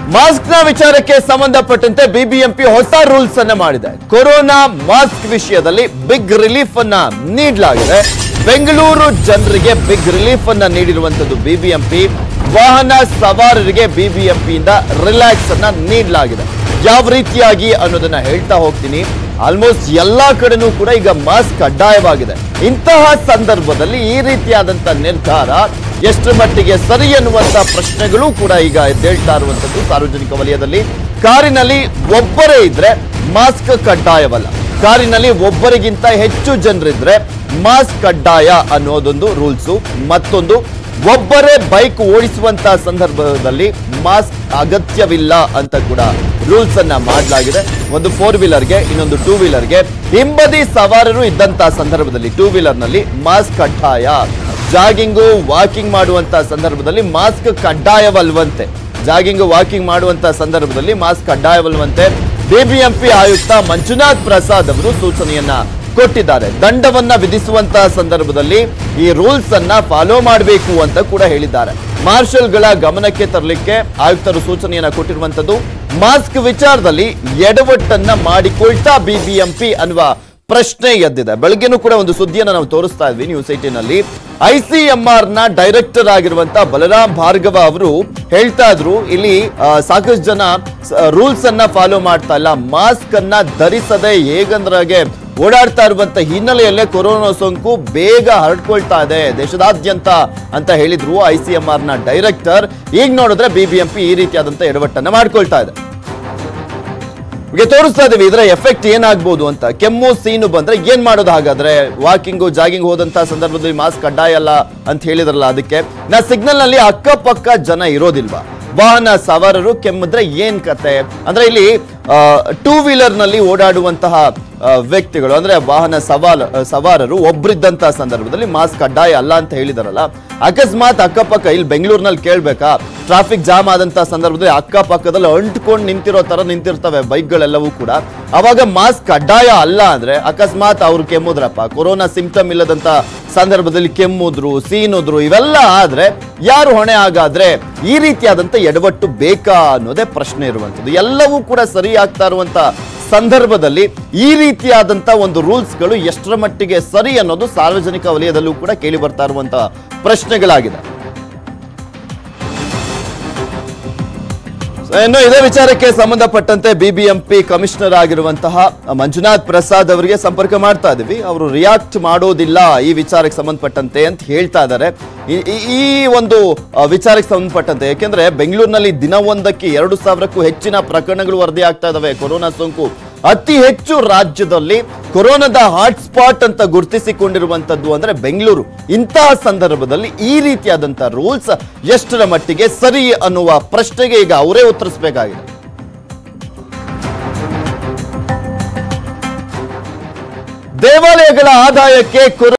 mask ನ ವಿಚಾರಕ್ಕೆ ಸಂಬಂಧಪಟ್ಟಂತೆ ಬಿಬಿಎಂಪಿ ಹೊಸ ರೂಲ್ಸ್ ಅನ್ನ ಮಾಡಿದೆ ಕೊರೋನಾ ಮಾಸ್ಕ್ ವಿಷಯದಲ್ಲಿ ಬಿಗ್ ರಿಲೀಫ್ ಅನ್ನ ನೀಡಲಾಗಿದೆ ಬೆಂಗಳೂರು ಜನರಿಗೆ ಬಿಗ್ ರಿಲೀಫ್ ಅನ್ನ ನೀಡಿರುವಂತದ್ದು ಬಿಬಿಎಂಪಿ ವಾಹನ ಸವಾರರಿಗೆ ಬಿಬಿಎಂಪಿಯಿಂದ ರಿಲ್ಯಾಕ್ಸ್ ಅನ್ನ ನೀಡಲಾಗಿದೆ ಯಾವ ರೀತಿಯಾಗಿ ಅನ್ನೋದನ್ನ ಹೇಳ್ತಾ ಹೋಗ್ತೀನಿ ಆಲ್ಮೋಸ್ಟ್ ಎಲ್ಲಾ ಕಡೆನೂ ಕೂಡ ಈಗ ಮಾಸ್ಕ್ ಕಡ್ಡಾಯವಾಗಿದೆ ಇಂತಹ ಸಂದರ್ಭದಲ್ಲಿ ಈ ರೀತಿಯಾದಂತ ನಿರ್ಧಾರ ಎಷ್ಟರ ಮಟ್ಟಿಗೆ ಸರಿ ಅನ್ನುವಂತ ಪ್ರಶ್ನೆಗಳು ಕೂಡ ಈಗ ಎದ್ದೇಳ್ತಾ ಇರುವಂತದ್ದು ಸಾರ್ವಜನಿಕ ವಲಯದಲ್ಲಿ ಕಾರಿನಲ್ಲಿ ಒಬ್ಬರೇ ಇದ್ರೆ ಮಾಸ್ಕ್ ಕಡ್ಡಾಯವಲ್ಲ ಕಾರಿನಲ್ಲಿ ಒಬ್ಬರಿಗಿಂತ ಹೆಚ್ಚು ಜನರಿದ್ರೆ ಮಾಸ್ಕ್ ಕಡ್ಡಾಯ ಅನ್ನೋದೊಂದು ರೂಲ್ಸು ಮತ್ತೊಂದು ಒಬ್ಬರೇ ಬೈಕ್ ಓಡಿಸುವಂತ ಸಂದರ್ಭದಲ್ಲಿ ಮಾಸ್ಕ್ ಅಗತ್ಯವಿಲ್ಲ ಅಂತ ಕೂಡ ರೂಲ್ಸ್ ಅನ್ನ ಮಾಡಲಾಗಿದೆ ಒಂದು ಫೋರ್ ವೀಲರ್ಗೆ ಇನ್ನೊಂದು ಟೂ ವೀಲರ್ಗೆ ಹಿಂಬದಿ ಸವಾರರು ಇದ್ದಂತ ಸಂದರ್ಭದಲ್ಲಿ ಟೂ ವೀಲರ್ ನಲ್ಲಿ ಮಾಸ್ಕ್ ಕಡ್ಡಾಯ ಜಾಗಿಂಗು ವಾಕಿಂಗ್ ಮಾಡುವಂತ ಸಂದರ್ಭದಲ್ಲಿ ಮಾಸ್ಕ್ ಕಡ್ಡಾಯವಲ್ವಂತೆ ಜಾಗಿಂಗ್ ವಾಕಿಂಗ್ ಮಾಡುವಂತ ಸಂದರ್ಭದಲ್ಲಿ ಮಾಸ್ಕ್ ಕಡ್ಡಾಯವಲ್ವಂತೆ ಬಿಬಿಎಂಪಿ ಆಯುಕ್ತ ಮಂಜುನಾಥ್ ಪ್ರಸಾದ್ ಅವರು ಸೂಚನೆಯನ್ನ ಕೊಟ್ಟಿದ್ದಾರೆ ದಂಡವನ್ನ ವಿಧಿಸುವಂತಹ ಸಂದರ್ಭದಲ್ಲಿ ಈ ರೂಲ್ಸ್ ಅನ್ನ ಫಾಲೋ ಮಾಡಬೇಕು ಅಂತ ಕೂಡ ಹೇಳಿದ್ದಾರೆ ಮಾರ್ಷಲ್ಗಳ ಗಮನಕ್ಕೆ ತರಲಿಕ್ಕೆ ಆಯುಕ್ತರು ಸೂಚನೆಯನ್ನ ಕೊಟ್ಟಿರುವಂತದ್ದು ಮಾಸ್ಕ್ ವಿಚಾರದಲ್ಲಿ ಎಡವಟ್ಟನ್ನ ಮಾಡಿಕೊಳ್ತಾ ಬಿಬಿಎಂಪಿ ಅನ್ನುವ ಪ್ರಶ್ನೆ ಎದ್ದಿದೆ ಬೆಳಗ್ಗೆನೂ ಕೂಡ ಒಂದು ಸುದ್ದಿಯನ್ನು ನಾವು ತೋರಿಸ್ತಾ ಇದ್ವಿ ನ್ಯೂಸ್ ಏಟಿನಲ್ಲಿ ಐಸಿಎಂಆರ್ ನ ಡೈರೆಕ್ಟರ್ ಆಗಿರುವಂತ ಬಲರಾಮ್ ಭಾರ್ಗವ ಅವರು ಹೇಳ್ತಾ ಇದ್ರು ಇಲ್ಲಿ ಆ, ಸಾಕಷ್ಟು ಜನ ರೂಲ್ಸ್ ಅನ್ನ ಫಾಲೋ ಮಾಡ್ತಾ ಇಲ್ಲ ಮಾಸ್ಕ್ ಅನ್ನ ಧರಿಸದೆ ಹೇಗಂದ್ರಾಗೆ ಓಡಾಡ್ತಾ ಇರುವಂತ ಹಿನ್ನೆಲೆಯಲ್ಲೇ ಕೊರೋನಾ ಸೋಂಕು ಬೇಗ ಹರಡ್ಕೊಳ್ತಾ ಇದೆ ದೇಶದಾದ್ಯಂತ ಅಂತ ಹೇಳಿದ್ರು ಐಸಿಎಂಆರ್ ನ ಡೈರೆಕ್ಟರ್ ಈಗ ನೋಡಿದ್ರೆ ಬಿಬಿಎಂಪಿ ಈ ರೀತಿಯಾದಂತ ಎಡವಟ್ಟನ್ನ ಮಾಡ್ಕೊಳ್ತಾ ಇದೆ ಈಗ ತೋರಿಸ್ತಾ ಇದೀವಿ ಇದರ ಎಫೆಕ್ಟ್ ಏನಾಗ್ಬೋದು ಅಂತ ಕೆಮ್ಮು ಸೀನು ಬಂದ್ರೆ ಏನ್ ಮಾಡೋದು ಹಾಗಾದ್ರೆ ವಾಕಿಂಗು ಜಾಗಿಂಗ್ ಹೋದಂತ ಸಂದರ್ಭದಲ್ಲಿ ಮಾಸ್ಕ್ ಕಡ್ಡಾಯ ಅಲ್ಲ ಅಂತ ಹೇಳಿದ್ರಲ್ಲ ಅದಕ್ಕೆ ನಾ ಸಿಗ್ನಲ್ ನಲ್ಲಿ ಅಕ್ಕಪಕ್ಕ ಜನ ಇರೋದಿಲ್ವಾ ವಾಹನ ಸವಾರರು ಕೆಮ್ಮಿದ್ರೆ ಏನ್ ಕತೆ ಅಂದ್ರೆ ಇಲ್ಲಿ ಟೂ ವೀಲರ್ ನಲ್ಲಿ ಓಡಾಡುವಂತಹ ಆ, ವ್ಯಕ್ತಿಗಳು ಅಂದ್ರೆ ವಾಹನ ಸವಾಲ ಸವಾರರು ಒಬ್ರಿದ್ದಂತಹ ಸಂದರ್ಭದಲ್ಲಿ ಮಾಸ್ಕ್ ಕಡ್ಡಾಯ ಅಲ್ಲ ಅಂತ ಹೇಳಿದಾರಲ್ಲ ಅಕಸ್ಮಾತ್ ಅಕ್ಕಪಕ್ಕ ಇಲ್ಲಿ ಬೆಂಗಳೂರಿನಲ್ಲಿ ಕೇಳ್ಬೇಕಾ ಟ್ರಾಫಿಕ್ ಜಾಮ್ ಆದಂತಹ ಸಂದರ್ಭದಲ್ಲಿ ಅಕ್ಕಪಕ್ಕದಲ್ಲಿ ಅಂಟ್ಕೊಂಡು ನಿಂತಿರೋ ತರ ನಿಂತಿರ್ತವೆ ಬೈಕ್ಗಳೆಲ್ಲವೂ ಕೂಡ ಅವಾಗ ಮಾಸ್ಕ್ ಕಡ್ಡಾಯ ಅಲ್ಲ ಅಂದ್ರೆ ಅಕಸ್ಮಾತ್ ಅವ್ರು ಕೆಮ್ಮುದ್ರಪ್ಪ ಕೊರೋನಾ ಸಿಂಪ್ಟಮ್ ಇಲ್ಲದಂತ ಸಂದರ್ಭದಲ್ಲಿ ಕೆಮ್ಮುದ್ರು ಸೀನುದ್ರು ಇವೆಲ್ಲ ಆದ್ರೆ ಯಾರು ಹೊಣೆ ಆಗಾದ್ರೆ ಈ ರೀತಿಯಾದಂತ ಎಡವಟ್ಟು ಬೇಕಾ ಅನ್ನೋದೇ ಪ್ರಶ್ನೆ ಇರುವಂತದ್ದು ಎಲ್ಲವೂ ಕೂಡ ಸರಿ ಆಗ್ತಾ ಇರುವಂತ ಸಂದರ್ಭದಲ್ಲಿ ಈ ರೀತಿಯಾದಂತ ಒಂದು ರೂಲ್ಸ್ಗಳು ಎಷ್ಟರ ಮಟ್ಟಿಗೆ ಸರಿ ಅನ್ನೋದು ಸಾರ್ವಜನಿಕ ವಲಯದಲ್ಲೂ ಕೂಡ ಕೇಳಿ ಬರ್ತಾ ಇರುವಂತ ಪ್ರಶ್ನೆಗಳಾಗಿದೆ ಸೊ, ಇನ್ನು ಇದೇ ವಿಚಾರಕ್ಕೆ ಸಂಬಂಧಪಟ್ಟಂತೆ ಬಿಬಿಎಂಪಿ ಕಮಿಷನರ್ ಆಗಿರುವಂತಹ ಮಂಜುನಾಥ್ ಪ್ರಸಾದ್ ಅವರಿಗೆ ಸಂಪರ್ಕ ಮಾಡ್ತಾ ಇದೀವಿ ಅವರು ರಿಯಾಕ್ಟ್ ಮಾಡೋದಿಲ್ಲ ಈ ವಿಚಾರಕ್ಕೆ ಸಂಬಂಧಪಟ್ಟಂತೆ ಅಂತ ಹೇಳ್ತಾ ಇದ್ದಾರೆ ಈ- ಈ- ಈ ಒಂದು ಆ, ವಿಚಾರಕ್ಕೆ ಸಂಬಂಧಪಟ್ಟಂತೆ ಯಾಕೆಂದ್ರೆ ಬೆಂಗಳೂರಿನಲ್ಲಿ ದಿನವೊಂದಕ್ಕೆ ಎರಡು ಸಾವಿರಕ್ಕೂ ಹೆಚ್ಚಿನ ಪ್ರಕರಣಗಳು ವರದಿ ಆಗ್ತಾ ಇದಾವೆ ಕೊರೋನಾ ಸೋಂಕು ಅತಿ ಹೆಚ್ಚು ರಾಜ್ಯದಲ್ಲಿ ಕೊರೋನಾದ ಹಾಟ್ಸ್ಪಾಟ್ ಅಂತ ಗುರುತಿಸಿಕೊಂಡಿರುವಂತದ್ದು ಅಂದ್ರೆ ಬೆಂಗಳೂರು ಇಂತಹ ಸಂದರ್ಭದಲ್ಲಿ ಈ ರೀತಿಯಾದಂತ ರೂಲ್ಸ್ ಎಷ್ಟರ ಮಟ್ಟಿಗೆ ಸರಿ ಅನ್ನುವ ಪ್ರಶ್ನೆಗೆ ಈಗ ಅವರೇ ಉತ್ತರಿಸಬೇಕಾಗಿದೆ ದೇವಾಲಯಗಳ ಆದಾಯಕ್ಕೆ ಕೊರೋ